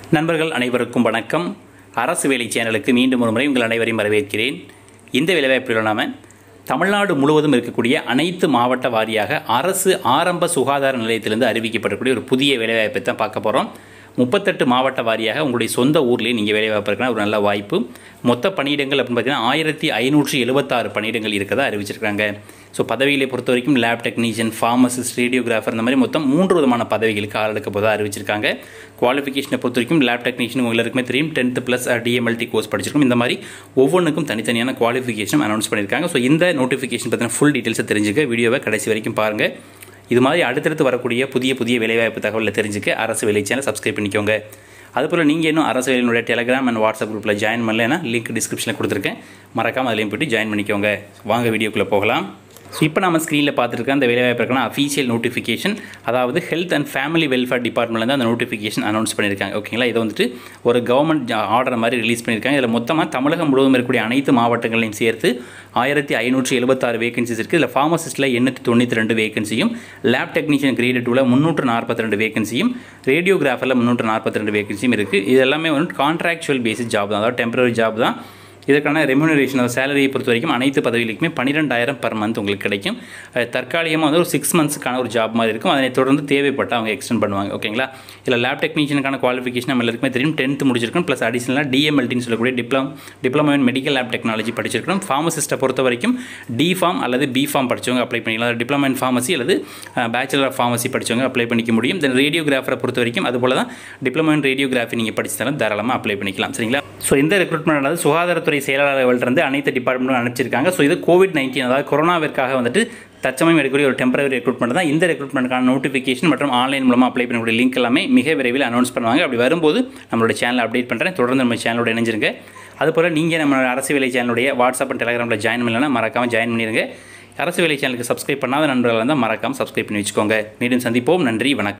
நண்பர்கள் அனைவருக்கும் வணக்கம் அரசு வேலை சேனலுக்கு மீண்டும் ஒரு முறை உங்கள் அனைவரையும் வரவேற்கிறேன் இந்த வேலைவாய்ப்பில் நாம தமிழ்நாடு முழுவதும் இருக்கக்கூடிய அனைத்து மாவட்ட வாரியாக அரசு ஆரம்ப சுகாதார நிலையத்திலிருந்து அறிவிக்கப்படக்கூடிய ஒரு புதிய வேலைவாய்ப்பை தான் பார்க்க போகிறோம் முப்பத்தெட்டு மாவட்ட வாரியாக உங்களுடைய சொந்த ஊர்லேயே நீங்கள் வேலைவாய்ப்பு இருக்கலாம் ஒரு நல்ல வாய்ப்பு மொத்த பணியிடங்கள் அப்படின்னு பார்த்தீங்கன்னா ஆயிரத்தி ஐநூற்றி எழுபத்தாறு பணியிடங்கள் இருக்கதா அறிவிச்சிருக்காங்க ஸோ பதவிகளை பொறுத்த வரைக்கும் லேப் டெக்னீஷியன் ஃபார்மசிஸ்ட் ரேடியோகிராஃபர் இந்த மாதிரி மொத்தம் மூன்று விதமான பதவிகளுக்கு ஆள் எடுக்க போதாக அறிவிச்சிருக்காங்க குவாலிஃபிகேஷனை பொறுத்த வரைக்கும் லேப் டெக்னீஷியன் உங்களுக்கு எல்லாருக்குமே தெரியும் டென்த்து ப்ளஸ் டிஎம்எல்டி கோர்ஸ் படிச்சிருக்கும் இந்த மாதிரி ஒவ்வொன்றுக்கும் தனித்தனியான குவாலிஃபிகேஷன் அனௌன்ஸ் பண்ணியிருக்காங்க ஸோ இந்த நோட்டிஃபிகேஷன் பற்றின ஃபுல் டீட்டெயில்ஸை தெரிஞ்சுக்க வீடியோவை கடைசி வரைக்கும் பாருங்கள் இது மாதிரி அடுத்தடுத்து வரக்கூடிய புதிய புதிய வேலைவாய்ப்பு தகவலை தெரிஞ்சுக்க அரசு வேலை சேனல் சப்ஸ்கிரைப் பண்ணிக்கோங்க அதுபோல் நீங்கள் இன்னும் அரசு வேலையினுடைய டெலகிராம் அண்ட் வாட்ஸ்அப் குரூப்பில் ஜாயின் பண்ணலைன்னா லிங்க் டிஸ்கிரிப்ஷனில் கொடுத்துருக்கேன் மறக்காமல் அதுலேயும் போய்ட்டு ஜாயின் பண்ணிக்கோங்க வாங்க வீடியோக்குள்ளே போகலாம் ஸோ இப்போ நம்ம ஸ்க்ரீனில் பார்த்துருக்க அந்த வேலைவாய்ப்புக்கான அஃபீஷியல் நோட்டிஃபிகேஷன் அதாவது ஹெல்த் அண்ட் ஃபேமிலி வெல்ஃபேர் டிபார்ட்மெண்ட்லேருந்து அந்த நோட்டிஃபிகேஷன் அனௌன்ஸ் பண்ணியிருக்காங்க ஓகேங்களா இதை வந்துட்டு ஒரு கவர்மெண்ட் ஆர்டர் மாதிரி ரிலீஸ் பண்ணியிருக்காங்க இதில் மொத்தமாக தமிழகம் முழுவதும் இருக்கக்கூடிய அனைத்து மாவட்டங்களையும் சேர்த்து ஆயிரத்தி ஐநூற்றி எழுபத்தாறு வேகன்சிஸ் இருக்குது இதில் ஃபார்மசிஸ்ட்டில் எண்ணூற்றி தொண்ணூற்றி ரெண்டு வேகன்சியும் லேப் டெக்னீஷியன் கிரேட் டூவில் முந்நூற்று நாற்பத்தி ரெண்டு வேகன்சியும் ரேடியோகிராஃபரில் முந்நூற்று நாற்பத்தி ரெண்டு வேகன்சியும் இருக்குது இது எல்லாமே வந்து கான்ட்ராக்சுவல் பேசிஸ் ஜாப் தான் அதாவது டெம்பரரி ஜாப் தான் இதற்கான ரெம்யூனரேஷன் சேலரியை பொறுத்த வரைக்கும் அனைத்து பதவிகளுக்குமே பன்னிரெண்டாயிரம் பர் மந்த் உங்களுக்கு கிடைக்கும் அது தற்காலிகமாக வந்து ஒரு சிக்ஸ் மந்த்ஸ்க்கான ஒரு ஜாப் மாதிரி இருக்கும் அதனை தொடர்ந்து தேவைப்பட்டு அவங்க எக்ஸ்டெண்ட் பண்ணுவாங்க ஓகேங்களா இல்லை லேப் டெக்னீஷியனுக்கான குவாலிஃபிகேஷன் நம்ம எல்லாருக்குமே தெரியும் டென்த்து முடிச்சிருக்கணும் ப்ளஸ் அடிஷனலாக டிஎம்எல்டின்னு சொல்லக்கூடிய diploma diploma in medical lab technology படிச்சிருக்கணும் ஃபார்மசிஸ்ட்டை பொறுத்த வரைக்கும் டி ஃபார்ம் அல்லது பி ஃபார்ம் படித்தவங்க அப்ளை பண்ணிக்கலாம் டிப்ளமோ இன் ஃபார்மசி அல்லது பேச்சுலர் ஆஃப் ஃபார்மசி படித்தவங்க அப்ளை பண்ணிக்க முடியும் தென் ரேடியோகிராஃபரை பொறுத்த வரைக்கும் அதுபோல் தான் டிப்ளமோ இன் ரேடியோகிராஃபி நீங்கள் படிச்சிருந்தாலும் தாராளமாக அப்ளை பண்ணிக்கலாம் சரிங்களா ஸோ இந்த ரெக்ரூட்மெண்ட் ஆனது சுகாதாரத்துறை செயலாளர்கள்ட்ட அனைத்து டிபார்ட்மெண்ட்டும் அனுப்பிச்சிருக்காங்க ஸோ இது கோவிட் நைன்டீன் அதாவது கொரோனாவிற்காக வந்துட்டு தற்சமயம் எடுக்கக்கூடிய ஒரு டெம்பரரி ரெக்ரூட்மெண்ட் தான் இந்த ரெக்ரூட்மெண்ட்டுக்கான நோட்டிஃபிகேஷன் மற்றும் ஆன்லைன் மூலமாக அப்ளை பண்ணக்கூடிய லிங்க் எல்லாமே மிக விரைவில் அனௌன்ஸ் பண்ணுவாங்க அப்படி வரும்போது நம்மளோட சேனலை அப்டேட் பண்ணுறேன் தொடர்ந்து நம்ம சேனலோட இணைஞ்சிருங்க அதுபோல் நீங்கள் நம்ம அரசு வேலை சேனலுடைய வாட்ஸ்அப் அண்ட் டெலிகிராமில் ஜாயின் பண்ணலன்னா மறக்காமல் ஜாயின் பண்ணிடுங்க அரசு வேலை சேனலுக்கு சப்ஸ்கிரைப் பண்ணாத நண்பர்கள் இருந்தால் மறக்காமல் சப்ஸ்கிரைப் பண்ணி வச்சுக்கோங்க மீண்டும் சந்திப்போம் நன்றி வணக்கம்